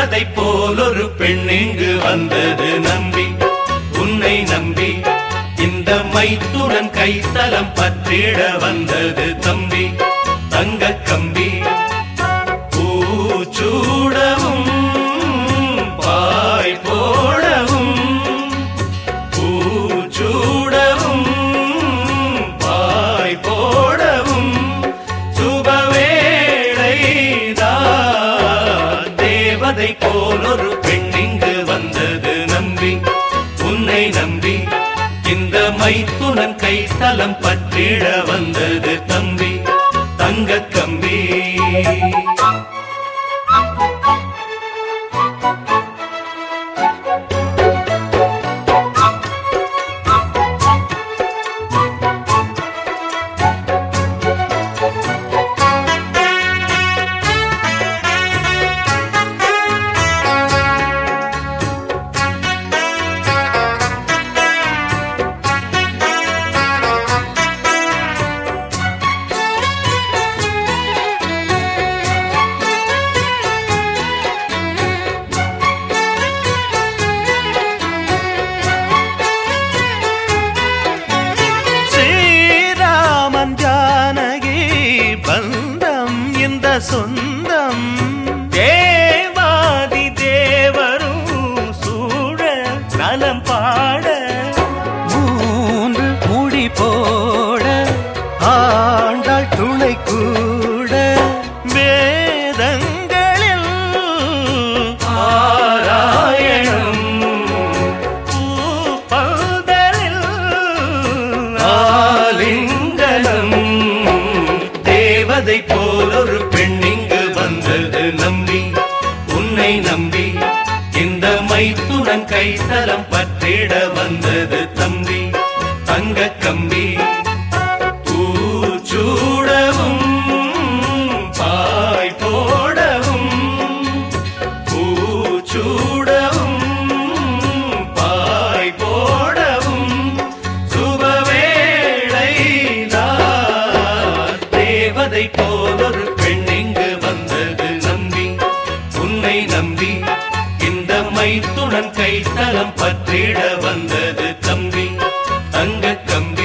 தேவதை போல் ஒரு பெண் இங்கு வந்தது நம்பி உன்னை நம்பி இந்த மைத்துடன் கைத்தலம் பற்றிட வந்தது தம்பி தங்க கம்பி பூச்சூடவும் பாய் போடவும் பூச்சூடவும் பாய் போடவும் சுபவேளைதான் தேவதை போல் ஒரு பெண் இங்கு வந்தது நம்பி உன்னை நம்பி இந்த மைத்துனன் கைத்தலம் பற்றிட வந்தது தம்பி தங்க கம்பி ஸ்ரீராமன் ஜானகி பந்தம் இந்த சொந்தம் தேவாதி தேவரும் சூழ நலம் பாட மூன்று முடி போட ஆண்டாள் துணை கூட வேதங்களில் ஆராயணம் பூப்பந்தலில் ஆலிங்கனம் தேவதை போல் ஒரு பெண் இங்கு வந்தது நம்பி உன்னை நம்பி இந்த மைத்துடன் கைத்தலம் பற்றிட வந்தது தம்பி தங்க கம்பி பூச்சூடவும் பாய் போடவும் பூச்சூடவும் பாய் போடவும் சுபவேளைதான் தேவதை போல் ஒரு பெண் இங்கு வந்தது நம்பி உன்னை நம்பி இந்த மைத்துடன் கைத்தலம் பற்றிட வந்தது தம்பி தங்க கம்பி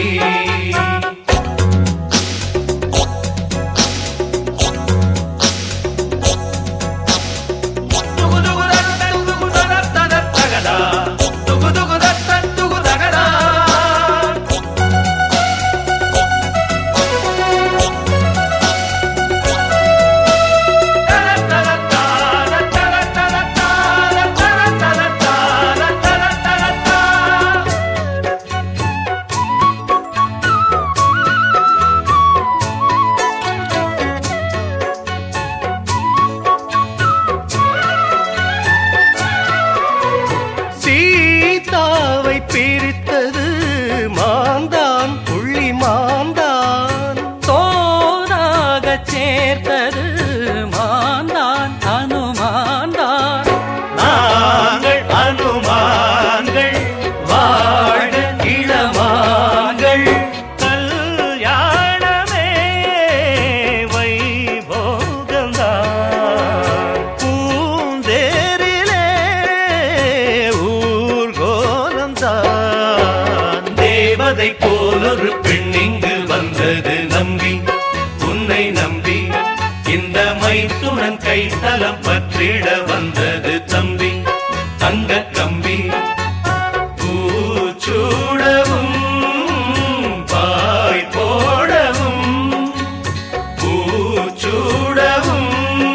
சீதாவை பிரித்தது மாந்தான் புள்ளி மாந்தான் தோனாக சேர்த்தது மாந்தான் அனுமான்தான் நாங்கள் அனுமான்கள் வாழ இளமான்கள் கல்யாணமே வைபோகம்தான் பூந்தேரிலே ஊர்கோலம்தான் தேவதை போல் ஒரு பெண் இங்கு வந்தது நம்பி உன்னை நம்பி இந்த மைத்துடன் கைத்தலம் பற்றிட வந்தது தம்பி தங்க கம்பி பூச்சூடவும் பாய் போடவும் பூச்சூடவும்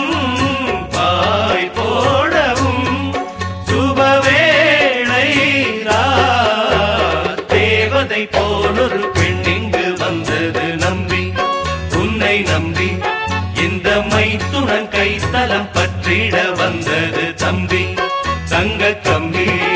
பாய் போடவும் சுபவேளை தேவதை போல் ஒரு பெண் இங்கு வந்தது நம்பி உன்னை நம்பி இந்த மைத்துடன் கைத்தலம் பற்றிட வந்தது தம்பி தங்க கம்பி